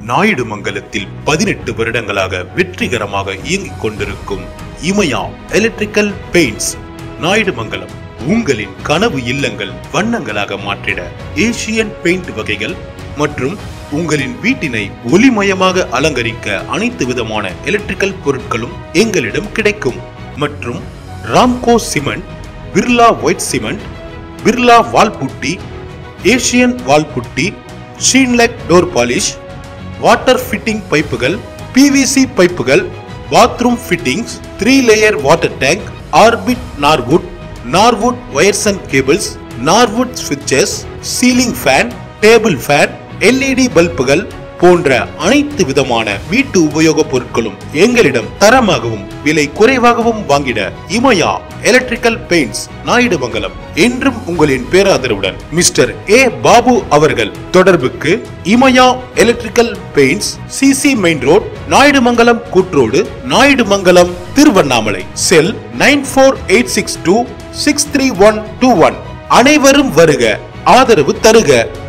நாயுடுமங்கலத்தில் பதினெட்டு வருடங்களாக வெற்றிகரமாக இயங்கிக் கொண்டிருக்கும் இமயா எலக்ட்ரிக்கல் பெயிண்ட்ஸ் நாயுடுமங்கலம் உங்களின் கனவு இல்லங்கள் வண்ணங்களாக மாற்றிட ஏசியன் பெயிண்ட் வகைகள் மற்றும் உங்களின் வீட்டினை ஒளிமயமாக அலங்கரிக்க அனைத்து விதமான எலக்ட்ரிக்கல் பொருட்களும் எங்களிடம் கிடைக்கும் மற்றும் Ramco cement Birla white cement Birla wall putty Asian wall putty Sheenlac door polish water fitting பைப்புகள் பிவிசி பைப்புகள் bathroom fittings three layer water tank Orbit Norwood Norwood wires and cables Norwood ஸ்விட்சஸ் ceiling fan table fan LED பல்புகள் போன்ற அனைத்து விதமான வீட்டு உபயோகப் பொருட்களும் எங்களிடம் தரமாகவும் விலை குறைவாகவும் வாங்கிட இமயா எலக்ட்ரிக்கல் பெயிண்ட்ஸ் நாயுடுமங்கலம் என்றும் உங்களின் பேராதரவுடன் மிஸ்டர் ஏ பாபு அவர்கள் தொடர்புக்கு Imaya electrical paints CC main road Naidumangalam கூட்ரோடு Naidumangalam Tiruvannamalai cell nine four eight six two six three one two one அனைவரும் வருக ஆதரவு தருக